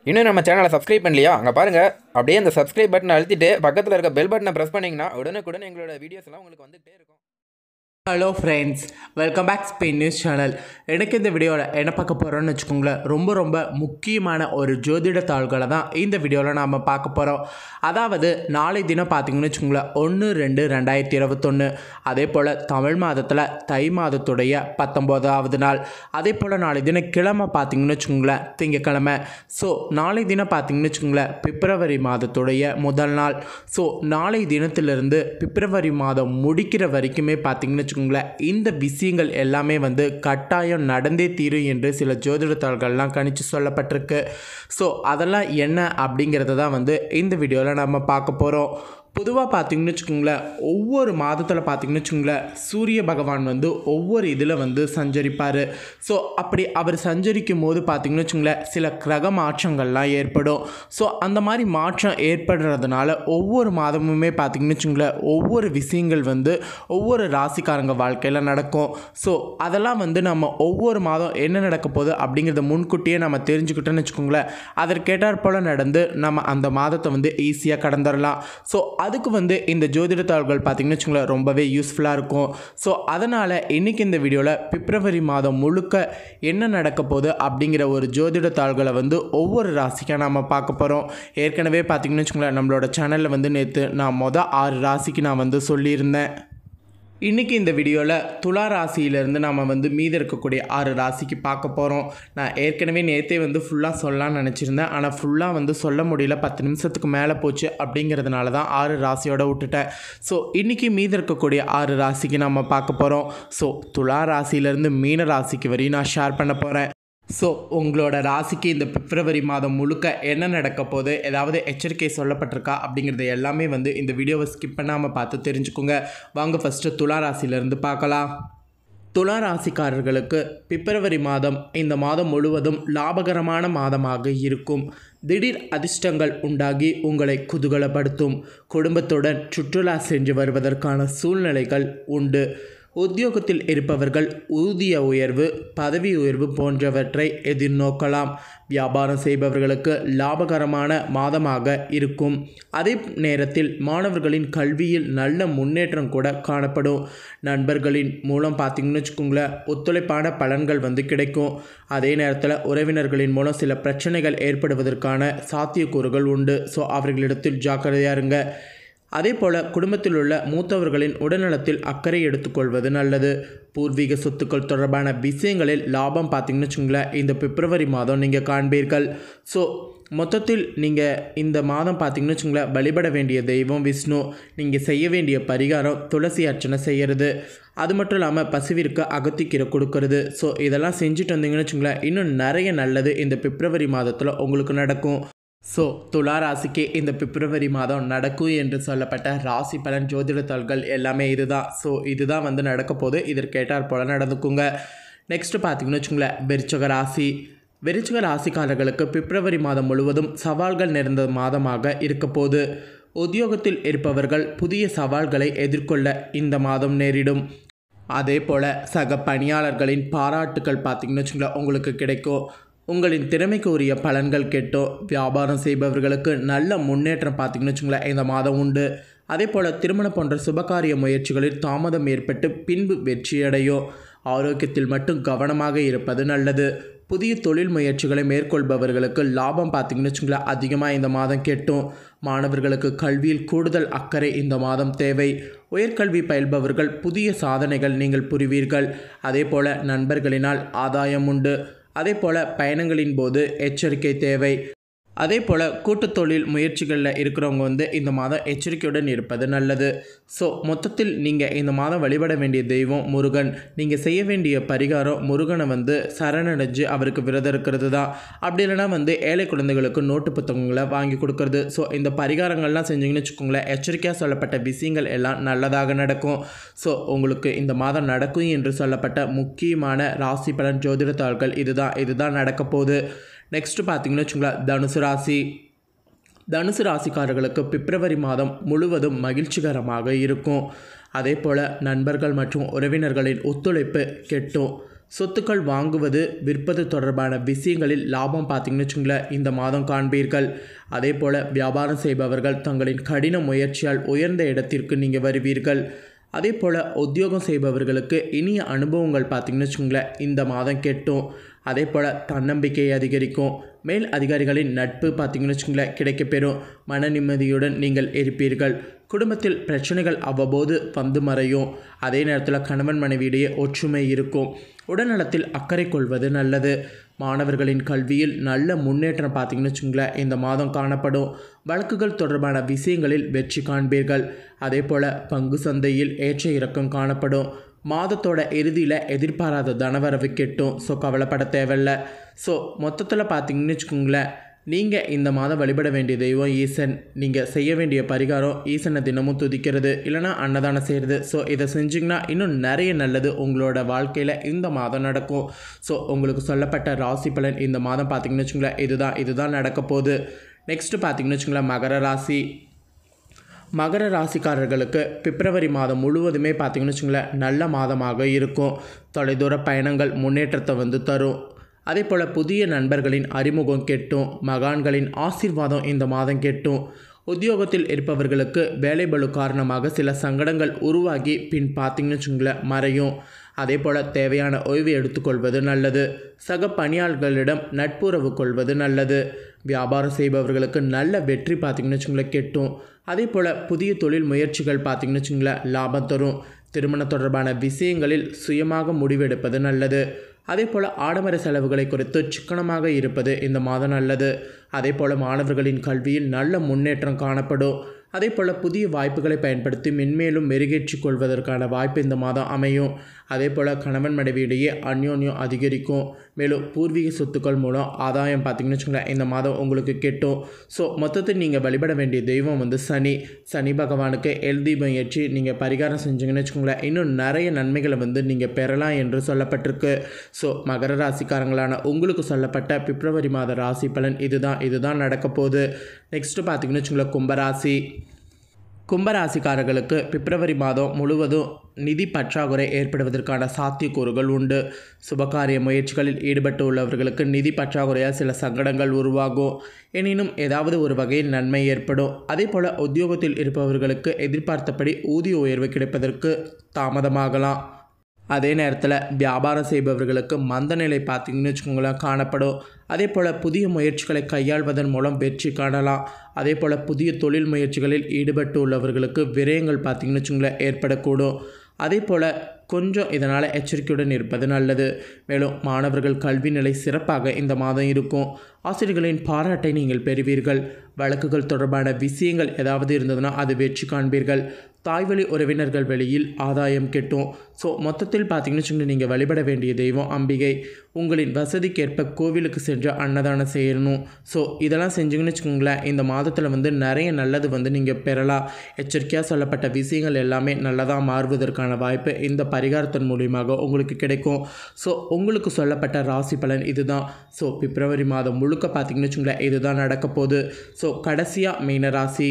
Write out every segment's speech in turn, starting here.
இன்னும் நம்ம சேனலை சப்ஸ்கிரைப் பண்ணலையா அங்கே பாருங்கள் அப்படியே அந்த சப்ஸ்கிரைப் பட்டனை அழுத்திட்டு பக்கத்தில் இருக்க பெல் பட்டனை ப்ரெஸ் பண்ணிங்கன்னா உடனுக்குடன் எங்களோட வீடியோஸ் எல்லாம் உங்களுக்கு வந்துகிட்டே இருக்கும் hello friends welcome back Spain news channel எனக்கு இந்த வீடியோவில் என்ன பார்க்க போகிறோன்னு வச்சுக்கோங்களேன் ரொம்ப ரொம்ப முக்கியமான ஒரு ஜோதிட தாள்களை தான் இந்த வீடியோவில் நாம் பார்க்க போகிறோம் அதாவது நாளை தினம் பார்த்தீங்கன்னு வச்சுக்கோங்களேன் ஒன்று ரெண்டு ரெண்டாயிரத்தி இருபத்தொன்று அதே போல் தமிழ் மாதத்தில் தை மாதத்துடைய பத்தொம்போதாவது நாள் அதே போல் நாளை தினம் கிழமை பார்த்தீங்கன்னு வச்சுக்கோங்களேன் திங்கக்கிழமை ஸோ நாளை தினம் பார்த்தீங்கன்னு வச்சுக்கோங்களேன் பிப்ரவரி மாதத்துடைய முதல் நாள் ஸோ நாளை தினத்திலிருந்து பிப்ரவரி மாதம் முடிக்கிற வரைக்குமே பார்த்தீங்கன்னு வச்சுக்கோங்களேன் இந்த விஷயங்கள் எல்லாமே வந்து கட்டாயம் நடந்தே தீரும் என்று சில ஜோதிட தாள்கள்லாம் கணிச்சு சொல்லப்பட்டிருக்கு ஸோ அதெல்லாம் என்ன அப்படிங்கிறத தான் வந்து இந்த வீடியோவில் நம்ம பார்க்க போகிறோம் பொதுவாக பார்த்தீங்கன்னு வச்சுக்கோங்களேன் ஒவ்வொரு மாதத்தில் பார்த்தீங்கன்னு வச்சுக்கோங்களேன் சூரிய பகவான் வந்து ஒவ்வொரு இதில் வந்து சஞ்சரிப்பார் ஸோ அப்படி அவர் சஞ்சரிக்கும் போது பார்த்தீங்கன்னு வச்சுக்கோங்களேன் சில கிரக மாற்றங்கள்லாம் ஏற்படும் ஸோ அந்த மாதிரி மாற்றம் ஏற்படுறதுனால ஒவ்வொரு மாதமுமே பார்த்தீங்கன்னு வச்சுக்கோங்களேன் ஒவ்வொரு விஷயங்கள் வந்து ஒவ்வொரு ராசிக்காரங்க வாழ்க்கையில் நடக்கும் ஸோ அதெல்லாம் வந்து நம்ம ஒவ்வொரு மாதம் என்ன நடக்க போகுது அப்படிங்கிறத முன்கூட்டியே நம்ம தெரிஞ்சுக்கிட்டோன்னு வச்சுக்கோங்களேன் அதற்கேட்டாற் போல் நடந்து நம்ம அந்த மாதத்தை வந்து ஈஸியாக கடந்துடலாம் ஸோ அதுக்கு வந்து இந்த ஜோதிட தாள்கள் பார்த்திங்கன்னு வச்சுக்கோங்களேன் ரொம்பவே யூஸ்ஃபுல்லாக இருக்கும் ஸோ அதனால் இன்றைக்கி இந்த வீடியோவில் பிப்ரவரி மாதம் முழுக்க என்ன நடக்க போகுது அப்படிங்கிற ஒரு ஜோதிட தாள்களை வந்து ஒவ்வொரு ராசிக்காக நாம் பார்க்க போகிறோம் ஏற்கனவே பார்த்திங்கன்னு வச்சுக்கோங்களேன் நம்மளோட சேனலில் வந்து நேற்று நான் மொதல் ஆறு ராசிக்கு நான் வந்து சொல்லியிருந்தேன் இன்றைக்கி இந்த வீடியோவில் துலா ராசியிலேருந்து நாம் வந்து மீதி இருக்கக்கூடிய ஆறு ராசிக்கு பார்க்க போகிறோம் நான் ஏற்கனவே நேற்றே வந்து ஃபுல்லாக சொல்லலாம்னு நினச்சிருந்தேன் ஆனால் ஃபுல்லாக வந்து சொல்ல முடியல பத்து நிமிஷத்துக்கு மேலே போச்சு அப்படிங்கிறதுனால தான் ஆறு ராசியோட விட்டுட்டேன் ஸோ இன்றைக்கி மீதி இருக்கக்கூடிய ஆறு ராசிக்கு நம்ம பார்க்க போகிறோம் ஸோ துலா ராசியிலேருந்து மீன ராசிக்கு வரையும் நான் ஷேர் பண்ண போகிறேன் ஸோ உங்களோட ராசிக்கு இந்த பிப்ரவரி மாதம் முழுக்க என்ன நடக்க போகுது ஏதாவது எச்சரிக்கை சொல்லப்பட்டிருக்கா அப்படிங்கிறது எல்லாமே வந்து இந்த வீடியோவை ஸ்கிப் பண்ணாமல் பார்த்து தெரிஞ்சுக்கோங்க வாங்க ஃபஸ்ட்டு துலா ராசியிலேருந்து பார்க்கலாம் துலா ராசிக்காரர்களுக்கு பிப்ரவரி மாதம் இந்த மாதம் முழுவதும் லாபகரமான மாதமாக இருக்கும் திடீர் அதிர்ஷ்டங்கள் உண்டாகி உங்களை குதூகலப்படுத்தும் குடும்பத்துடன் சுற்றுலா சென்று வருவதற்கான சூழ்நிலைகள் உண்டு உத்தியோகத்தில் இருப்பவர்கள் ஊதிய உயர்வு பதவி உயர்வு போன்றவற்றை எதிர்நோக்கலாம் வியாபாரம் செய்பவர்களுக்கு லாபகரமான மாதமாக இருக்கும் அதே நேரத்தில் மாணவர்களின் கல்வியில் நல்ல முன்னேற்றம் கூட காணப்படும் நண்பர்களின் மூலம் பார்த்திங்கன்னு வச்சுக்கோங்களேன் ஒத்துழைப்பான பலன்கள் வந்து கிடைக்கும் அதே நேரத்தில் உறவினர்களின் மூலம் சில பிரச்சனைகள் ஏற்படுவதற்கான சாத்தியக்கூறுகள் உண்டு ஸோ அவர்களிடத்தில் ஜாக்கிரதையாக இருங்க அதே போல் குடும்பத்தில் உள்ள மூத்தவர்களின் உடல்நலத்தில் அக்கறை எடுத்துக்கொள்வது நல்லது பூர்வீக சொத்துக்கள் தொடர்பான விஷயங்களில் லாபம் பார்த்திங்கன்னு வச்சுங்களேன் இந்த பிப்ரவரி மாதம் நீங்கள் காண்பீர்கள் ஸோ மொத்தத்தில் நீங்கள் இந்த மாதம் பார்த்திங்கன்னு வச்சுங்களேன் வழிபட வேண்டிய தெய்வம் விஷ்ணு நீங்கள் செய்ய வேண்டிய பரிகாரம் துளசி அர்ச்சனை செய்கிறது அது மட்டும் இல்லாமல் பசுவிற்கு அகத்திக்கீரை கொடுக்கறது ஸோ இதெல்லாம் செஞ்சுட்டு வந்தீங்கன்னு வச்சுங்களேன் இன்னும் நிறைய நல்லது இந்த பிப்ரவரி மாதத்தில் உங்களுக்கு நடக்கும் ஸோ துலா ராசிக்கு இந்த பிப்ரவரி மாதம் நடக்கும் என்று சொல்லப்பட்ட ராசி பலன் ஜோதிடத்தாள்கள் எல்லாமே இதுதான் ஸோ இதுதான் வந்து நடக்க போது இதற்கேட்டார் போல் நடந்துக்குங்க நெக்ஸ்ட்டு பார்த்தீங்கன்னு வச்சுங்களேன் விருச்சக ராசி விருச்சக ராசிக்காரர்களுக்கு பிப்ரவரி மாதம் முழுவதும் சவால்கள் நிறைந்த மாதமாக இருக்க போது உத்தியோகத்தில் இருப்பவர்கள் புதிய சவால்களை எதிர்கொள்ள இந்த மாதம் நேரிடும் அதே போல் சக பணியாளர்களின் பாராட்டுக்கள் பார்த்திங்கன்னு வச்சுங்களேன் உங்களுக்கு கிடைக்கும் உங்களின் திறமைக்கு உரிய பலன்கள் கேட்டோ வியாபாரம் செய்பவர்களுக்கு நல்ல முன்னேற்றம் பார்த்திங்கன்னு வச்சுங்களேன் இந்த மாதம் உண்டு அதே போல் திருமணம் போன்ற சுபகாரிய முயற்சிகளில் தாமதம் ஏற்பட்டு பின்பு வெற்றியடையும் ஆரோக்கியத்தில் மட்டும் கவனமாக இருப்பது நல்லது புதிய தொழில் முயற்சிகளை மேற்கொள்பவர்களுக்கு லாபம் பார்த்திங்கன்னு வச்சுங்களேன் அதிகமாக இந்த மாதம் கெட்டும் மாணவர்களுக்கு கல்வியில் கூடுதல் அக்கறை இந்த மாதம் தேவை உயர்கல்வி பயில்பவர்கள் புதிய சாதனைகள் நீங்கள் புரிவீர்கள் அதே போல் நண்பர்களினால் ஆதாயம் உண்டு அதே போல் பயணங்களின் போது எச்சரிக்கை தேவை அதே போல் கூட்டுத் தொழில் முயற்சிகளில் இருக்கிறவங்க வந்து இந்த மாதம் எச்சரிக்கையுடன் இருப்பது நல்லது ஸோ மொத்தத்தில் நீங்கள் இந்த மாதம் வழிபட வேண்டிய தெய்வம் முருகன் நீங்கள் செய்ய வேண்டிய பரிகாரம் முருகனை வந்து சரணடைஞ்சு அவருக்கு விரதம் இருக்கிறது தான் அப்படி இல்லைனா வந்து ஏழை குழந்தைகளுக்கு நோட்டு புத்தகங்களை வாங்கி கொடுக்கறது ஸோ இந்த பரிகாரங்கள்லாம் செஞ்சீங்கன்னு வச்சுக்கோங்களேன் எச்சரிக்கையாக சொல்லப்பட்ட விஷயங்கள் எல்லாம் நல்லதாக நடக்கும் ஸோ உங்களுக்கு இந்த மாதம் நடக்கும் என்று சொல்லப்பட்ட முக்கியமான ராசி பலன் ஜோதிட தாள்கள் இதுதான் இதுதான் நடக்க போகுது நெக்ஸ்ட்டு பார்த்தீங்கன்னு வச்சுங்களேன் தனுசு ராசி தனுசு ராசிக்காரர்களுக்கு பிப்ரவரி மாதம் முழுவதும் மகிழ்ச்சிகரமாக இருக்கும் அதே போல் நண்பர்கள் மற்றும் உறவினர்களின் ஒத்துழைப்பு கெட்டும் சொத்துக்கள் வாங்குவது விற்பது தொடர்பான விஷயங்களில் லாபம் பார்த்தீங்கன்னு வச்சுங்களேன் இந்த மாதம் காண்பீர்கள் அதே போல் வியாபாரம் செய்பவர்கள் தங்களின் கடின முயற்சியால் உயர்ந்த இடத்திற்கு நீங்கள் வருவீர்கள் அதே போல் உத்தியோகம் செய்பவர்களுக்கு இனிய அனுபவங்கள் பார்த்தீங்கன்னு வச்சுங்களேன் இந்த மாதம் கெட்டும் அதே போல் தன்னம்பிக்கை அதிகரிக்கும் மேல் அதிகாரிகளின் நட்பு பார்த்தீங்கன்னு வச்சுங்களேன் கிடைக்கப்பெறும் மன நிம்மதியுடன் நீங்கள் இருப்பீர்கள் குடும்பத்தில் பிரச்சனைகள் அவ்வப்போது வந்து மறையும் அதே நேரத்தில் கணவன் மனைவியிடையே ஒற்றுமை இருக்கும் உடல்நலத்தில் அக்கறை கொள்வது நல்லது மாணவர்களின் கல்வியில் நல்ல முன்னேற்றம் பார்த்தீங்கன்னு வச்சுங்களேன் இந்த மாதம் காணப்படும் வழக்குகள் தொடர்பான விஷயங்களில் வெற்றி காண்பீர்கள் அதே போல் பங்கு சந்தையில் ஏற்ற இறக்கம் காணப்படும் மாதத்தோட இறுதியில் எதிர்பாராத தனவரவு கெட்டும் ஸோ கவலைப்பட தேவையில்ல ஸோ மொத்தத்தில் பார்த்தீங்கன்னு வச்சுக்கோங்களேன் நீங்கள் இந்த மாதம் வழிபட வேண்டிய தெய்வம் ஈசன் நீங்கள் செய்ய வேண்டிய பரிகாரம் ஈசனை தினமும் துதிக்கிறது இல்லைனா அன்னதானம் செய்கிறது ஸோ இதை செஞ்சிங்கன்னா இன்னும் நிறைய நல்லது உங்களோட வாழ்க்கையில் இந்த மாதம் நடக்கும் ஸோ உங்களுக்கு சொல்லப்பட்ட ராசி பலன் இந்த மாதம் பார்த்தீங்கன்னு வச்சுங்களேன் இதுதான் இதுதான் நடக்க போகுது நெக்ஸ்ட்டு பார்த்தீங்கன்னு வச்சுங்களேன் மகர ராசி மகர ராசிக்காரர்களுக்கு பிப்ரவரி மாதம் முழுவதுமே பார்த்திங்கன்னு வச்சுங்களேன் நல்ல மாதமாக இருக்கும் தொலைதூர பயணங்கள் முன்னேற்றத்தை வந்து தரும் அதே போல் புதிய நண்பர்களின் அறிமுகம் கெட்டும் மகான்களின் ஆசீர்வாதம் இந்த மாதம் கெட்டும் உத்தியோகத்தில் இருப்பவர்களுக்கு வேலை பளு காரணமாக சில சங்கடங்கள் உருவாகி பின் பார்த்திங்கன்னு வச்சுங்களேன் மறையும் அதே போல் தேவையான ஓய்வு எடுத்துக்கொள்வது நல்லது சக பணியாளர்களிடம் நட்புறவு கொள்வது நல்லது வியாபாரம் செய்பவர்களுக்கு நல்ல வெற்றி பார்த்திங்கன்னு வச்சுங்களேன் கெட்டும் அதே போல் புதிய தொழில் முயற்சிகள் பார்த்திங்கன்னு வச்சுங்களேன் லாபம் தரும் திருமணம் தொடர்பான விஷயங்களில் சுயமாக முடிவெடுப்பது நல்லது அதே போல் ஆடம்பர செலவுகளை குறித்து சிக்கனமாக இருப்பது இந்த மாதம் நல்லது அதே போல் மாணவர்களின் கல்வியில் நல்ல முன்னேற்றம் காணப்படும் அதே போல் புதிய வாய்ப்புகளை பயன்படுத்தி மென்மேலும் மெருகேற்றிக் கொள்வதற்கான வாய்ப்பு இந்த மாதம் அமையும் அதே போல் கணவன் மனைவியிடையே அந்யோன்யம் அதிகரிக்கும் மேலும் பூர்வீக சொத்துக்கள் மூலம் ஆதாயம் பார்த்திங்கன்னு வச்சுக்கோங்களேன் இந்த மாதம் உங்களுக்கு கெட்டும் ஸோ மொத்தத்தில் நீங்கள் வழிபட வேண்டிய தெய்வம் வந்து சனி சனி பகவானுக்கு எல் தீபம் ஏற்றி நீங்கள் பரிகாரம் செஞ்சீங்கன்னு வச்சுக்கோங்களேன் இன்னும் நிறைய நன்மைகளை வந்து நீங்கள் பெறலாம் என்று சொல்லப்பட்டிருக்கு ஸோ மகர ராசிக்காரங்களான உங்களுக்கு சொல்லப்பட்ட பிப்ரவரி மாத ராசி பலன் இதுதான் இதுதான் நடக்க போகுது நெக்ஸ்ட்டு பார்த்தீங்கன்னு வச்சுங்களேன் கும்பராசி கும்பராசிக்காரர்களுக்கு பிப்ரவரி மாதம் முழுவதும் நிதி பற்றாக்குறை ஏற்படுவதற்கான சாத்தியக்கூறுகள் உண்டு சுபகாரிய முயற்சிகளில் ஈடுபட்டு உள்ளவர்களுக்கு நிதி பற்றாக்குறையால் சில சங்கடங்கள் உருவாகும் எனினும் ஏதாவது ஒரு வகையில் நன்மை ஏற்படும் அதே போல் உத்தியோகத்தில் இருப்பவர்களுக்கு எதிர்பார்த்தபடி ஊதிய உயர்வு கிடைப்பதற்கு தாமதமாகலாம் அதே நேரத்தில் வியாபாரம் செய்பவர்களுக்கு மந்த நிலை பார்த்தீங்கன்னு வச்சுக்கோங்களேன் காணப்படும் அதே போல் புதிய முயற்சிகளை கையாள்வதன் மூலம் வெற்றி காணலாம் அதே போல் புதிய தொழில் முயற்சிகளில் ஈடுபட்டு உள்ளவர்களுக்கு விரயங்கள் பார்த்தீங்கன்னு வச்சுங்களேன் ஏற்படக்கூடும் அதே போல் கொஞ்சம் இதனால் எச்சரிக்கையுடன் இருப்பது நல்லது மேலும் மாணவர்கள் கல்வி நிலை சிறப்பாக இந்த மாதம் இருக்கும் ஆசிரியர்களின் பாராட்டை நீங்கள் பெறுவீர்கள் வழக்குகள் தொடர்பான விஷயங்கள் ஏதாவது இருந்ததுன்னா அது வெற்றி காண்பீர்கள் தாய்வழி உறவினர்கள் வெளியில் ஆதாயம் கெட்டும் ஸோ மொத்தத்தில் பார்த்தீங்கன்னு வச்சுக்கோங்க நீங்கள் வழிபட வேண்டிய தெய்வம் அம்பிகை உங்களின் வசதிக்கேற்ப கோவிலுக்கு சென்று அன்னதானம் செய்யணும் ஸோ இதெல்லாம் செஞ்சீங்கன்னு வச்சுக்கோங்களேன் இந்த மாதத்தில் வந்து நிறைய நல்லது வந்து நீங்கள் பெறலாம் எச்சரிக்கையாக சொல்லப்பட்ட விஷயங்கள் எல்லாமே நல்லதாக மாறுவதற்கான வாய்ப்பு இந்த பரிகாரத்தின் மூலியமாக உங்களுக்கு கிடைக்கும் ஸோ உங்களுக்கு சொல்லப்பட்ட ராசி பலன் இதுதான் ஸோ பிப்ரவரி மாதம் முழுக்க பார்த்தீங்கன்னு வச்சுக்கோங்களேன் இதுதான் நடக்க போகுது ஸோ கடைசியாக மீன ராசி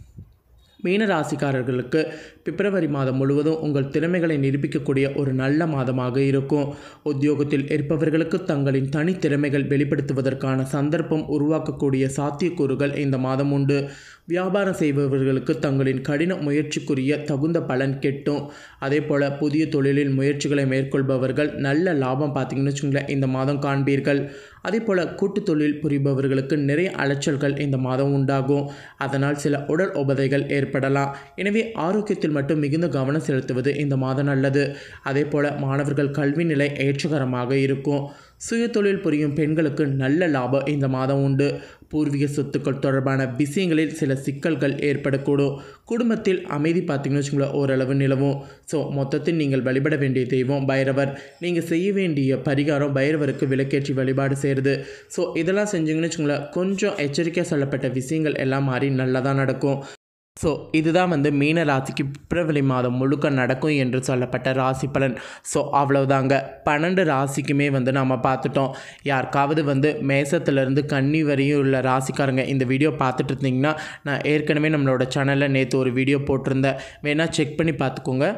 மீன ராசிக்காரர்களுக்கு பிப்ரவரி மாதம் முழுவதும் உங்கள் திறமைகளை நிரூபிக்கக்கூடிய ஒரு நல்ல மாதமாக இருக்கும் உத்தியோகத்தில் இருப்பவர்களுக்கு தங்களின் தனித்திறமைகள் வெளிப்படுத்துவதற்கான சந்தர்ப்பம் உருவாக்கக்கூடிய சாத்தியக்கூறுகள் இந்த மாதம் உண்டு வியாபாரம் செய்பவர்களுக்கு தங்களின் கடின முயற்சிக்குரிய தகுந்த பலன் கெட்டும் அதே போல் புதிய தொழிலில் முயற்சிகளை மேற்கொள்பவர்கள் நல்ல லாபம் பார்த்தீங்கன்னு வச்சுங்களேன் இந்த மாதம் காண்பீர்கள் அதே போல் கூட்டு தொழில் புரிபவர்களுக்கு நிறைய அலைச்சல்கள் இந்த மாதம் உண்டாகும் அதனால் சில உடல் உபதைகள் ஏற்படலாம் எனவே ஆரோக்கியத்தில் மட்டும் மிகுந்த கவனம் செலுத்துவது இந்த மாதம் நல்லது அதே போல் மாணவர்கள் கல்வி நிலை ஏற்றகரமாக இருக்கும் சுய தொழில் புரியும் பெண்களுக்கு நல்ல லாபம் இந்த மாதம் உண்டு பூர்வீக சொத்துக்கள் தொடர்பான விஷயங்களில் சில சிக்கல்கள் ஏற்படக்கூடும் குடும்பத்தில் அமைதி பார்த்தீங்கன்னு வச்சுங்களேன் ஓரளவு நிலவும் ஸோ மொத்தத்தில் நீங்கள் வழிபட வேண்டிய தெய்வம் பைரவர் நீங்கள் செய்ய வேண்டிய பரிகாரம் பைரவருக்கு விளக்கேற்றி வழிபாடு செய்கிறது ஸோ இதெல்லாம் செஞ்சீங்கன்னு வச்சுங்களேன் கொஞ்சம் எச்சரிக்கையாக சொல்லப்பட்ட விஷயங்கள் எல்லாம் மாறி நல்லதாக நடக்கும் ஸோ இதுதான் வந்து மீன ராசிக்கு பிப்ரவரி மாதம் முழுக்க நடக்கும் என்று சொல்லப்பட்ட ராசி பலன் ஸோ அவ்வளவுதாங்க பன்னெண்டு ராசிக்குமே வந்து நம்ம பார்த்துட்டோம் யாருக்காவது வந்து மேசத்துலேருந்து கன்னி வரையும் உள்ள ராசிக்காரங்க இந்த வீடியோ பார்த்துட்டு இருந்தீங்கன்னா நான் ஏற்கனவே நம்மளோட சேனலில் நேற்று ஒரு வீடியோ போட்டிருந்தேன் வேணால் செக் பண்ணி பார்த்துக்கோங்க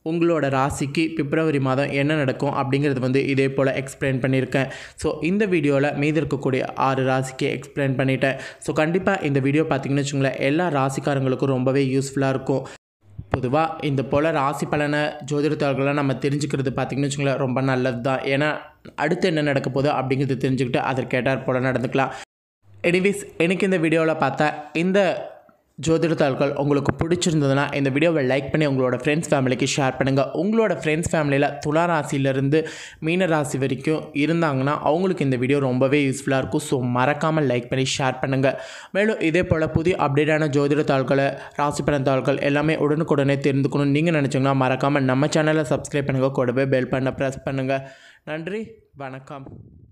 உங்களோட ராசிக்கு பிப்ரவரி மாதம் என்ன நடக்கும் அப்படிங்கிறது வந்து இதே போல் எக்ஸ்பிளைன் பண்ணியிருக்கேன் ஸோ இந்த வீடியோவில் மீதி இருக்கக்கூடிய ஆறு ராசிக்கு எக்ஸ்பிளைன் பண்ணிட்டேன் ஸோ கண்டிப்பாக இந்த வீடியோ பார்த்தீங்கன்னு வச்சுங்களேன் எல்லா ராசிக்காரங்களுக்கும் ரொம்பவே யூஸ்ஃபுல்லாக இருக்கும் பொதுவாக இந்த போல் ராசி பலனை ஜோதிடத்தாள்களை நம்ம தெரிஞ்சுக்கிறது பார்த்திங்கன்னு வச்சுங்களேன் ரொம்ப நல்லது தான் ஏன்னா அடுத்து என்ன நடக்க போகுது அப்படிங்கிறது தெரிஞ்சுக்கிட்டு அதற்கேட்டார் போல் நடந்துக்கலாம் எனிவேஸ் எனக்கு இந்த வீடியோவில் பார்த்தா இந்த ஜோதிடத்தாள்கள் உங்களுக்கு பிடிச்சிருந்ததுன்னா இந்த வீடியோவை லைக் பண்ணி உங்களோட ஃப்ரெண்ட்ஸ் ஃபேமிலிக்கு ஷேர் பண்ணுங்கள் உங்களோட ஃப்ரெண்ட்ஸ் ஃபேமிலியில் துலா ராசியிலேருந்து மீன ராசி வரைக்கும் இருந்தாங்கன்னா அவங்களுக்கு இந்த வீடியோ ரொம்பவே யூஸ்ஃபுல்லாக இருக்கும் ஸோ மறக்காமல் லைக் பண்ணி ஷேர் பண்ணுங்கள் மேலும் இதே போல் புதிய அப்டேட்டான ஜோதிட தாள்களை ராசி பலன் தாள்கள் எல்லாமே உடனுக்குடனே தெரிந்துக்கணும்னு நீங்கள் நினச்சிங்கன்னா மறக்காமல் நம்ம சேனலை சப்ஸ்கிரைப் பண்ணுங்கள் கூடவே பெல் பண்ண ப்ரெஸ் பண்ணுங்கள் நன்றி வணக்கம்